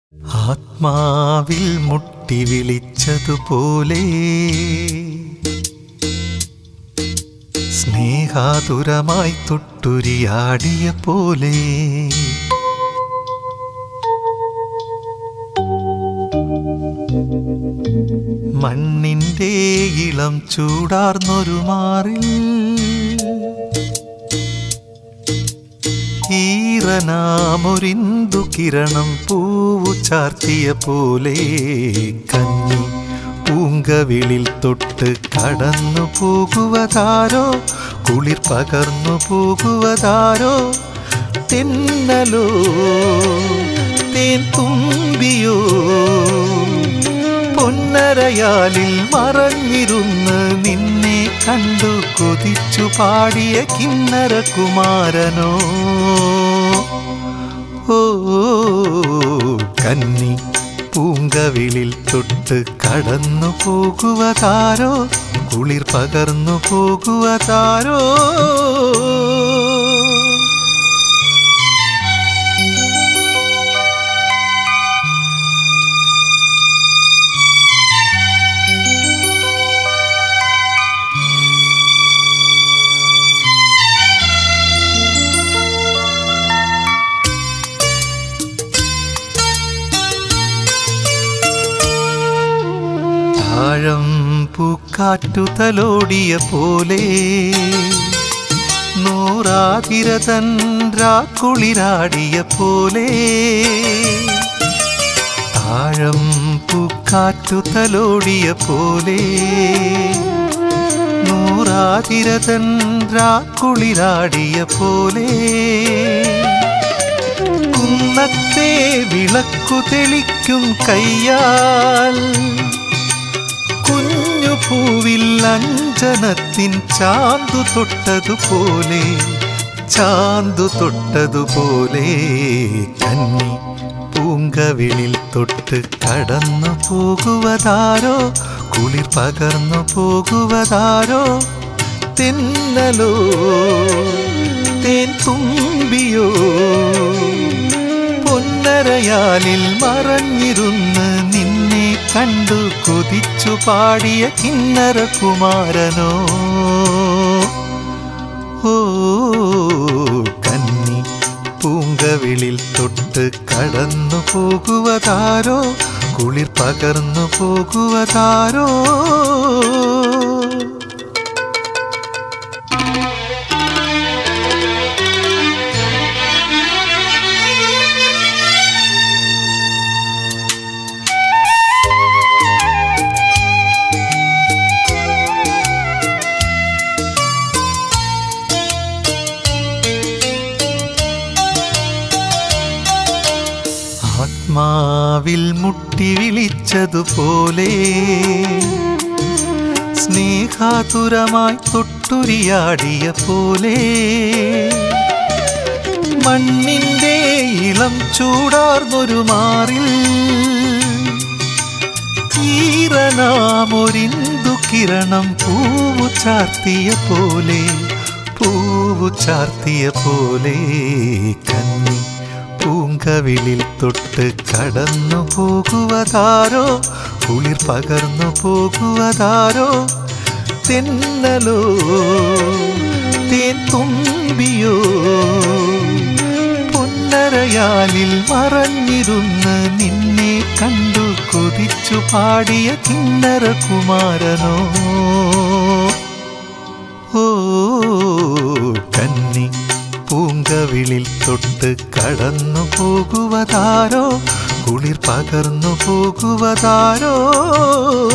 ആത്മാവിൽ മുട്ടി വിളിച്ചതുപോലെ സ്നേഹാതുരമായി തൊട്ടുരിയാടിയ പോലെ മണ്ണിൻ്റെ ഇളം ചൂടാർന്നൊരു മാറിൽ ഈറനാമൊരിന്തു കിരണം പൂവു ചാർത്തിയ പോലെ കന്നി പൂങ്കവിളിൽ തൊട്ട് കടന്നു പോകുവതാരോ കുളിർ പകർന്നു പോകുവതാരോ തെന്നലോ തേൻ തുമ്പിയോ പൊന്നരയാലിൽ മറഞ്ഞിരുന്ന് നിന്നെ കണ്ടു കൊതിച്ചു പാടിയ കിന്നര കുമാരനോ ഓ കന്നി പൂങ്കവിളിൽ തൊട്ട് കടന്നു പോകുവതാരോ കുളിർ പകർന്നു പോകുവതാരോ താഴം പൂക്കാറ്റു തലോടിയ പോലെ നൂറാതിരതൻ രാക്കുളിരാടിയ പോലെ താഴം പൂക്കാറ്റു തലോടിയ പോലെ നൂറാതിരതൻ രാക്കുളിരാടിയ പോലെ കുന്നത്തെ വിളക്കു തെളിക്കും കയ്യാൽ കുഞ്ഞു പൂവിൽ അഞ്ജനത്തിൻ ചാന്തു തൊട്ടതുപോലെ ചാന്തു തൊട്ടതുപോലെ കന്നി പൂങ്കവിളിൽ തൊട്ട് കടന്നു പോകുവതാരോ കുളിർ പകർന്നു പോകുവതാരോ തെന്നലോ തേൻ തുമ്പിയോ പൊന്നരയാലിൽ മറഞ്ഞിരുന്ന് നിന്നെ കണ്ടു കൊതിച്ചു പാടിയ കിന്നര കുമാരനോ ഓ കന്നി പൂങ്കവിളിൽ തൊട്ട് കടന്നു പോകുവതാരോ കുളിർ പകർന്നു പോകുവതാരോ ആത്മാവിൽ മുട്ടി വിളിച്ചതുപോലെ സ്നേഹാതുരമായി തൊട്ടുരിയാടിയ പോലെ മണ്ണിൻ്റെ ഇളം ചൂടാർന്നൊരു മാറിൽ ഈറനാമൊരിന്തു കിരണം പൂവു ചാർത്തിയ പോലെ പൂവു ചാർത്തിയ പോലെ കന്നി പൂങ്കവിളിൽ തൊട്ട് കടന്നു പോകുവതാരോ കുളിർ പകർന്നു പോകുവതാരോ തെന്നലോ തേൻ തുമ്പിയോ പൊന്നരയാലിൽ മറഞ്ഞിരുന്ന് നിന്നെ കണ്ടു കൊതിച്ചു പാടിയ കിന്നര കുമാരനോ ഓ കന്നി പൂങ്കവിളിൽ തൊട്ട് കടന്നു പോകുവതാരോ കുളിർ പകർന്നു പോകുവതാരോ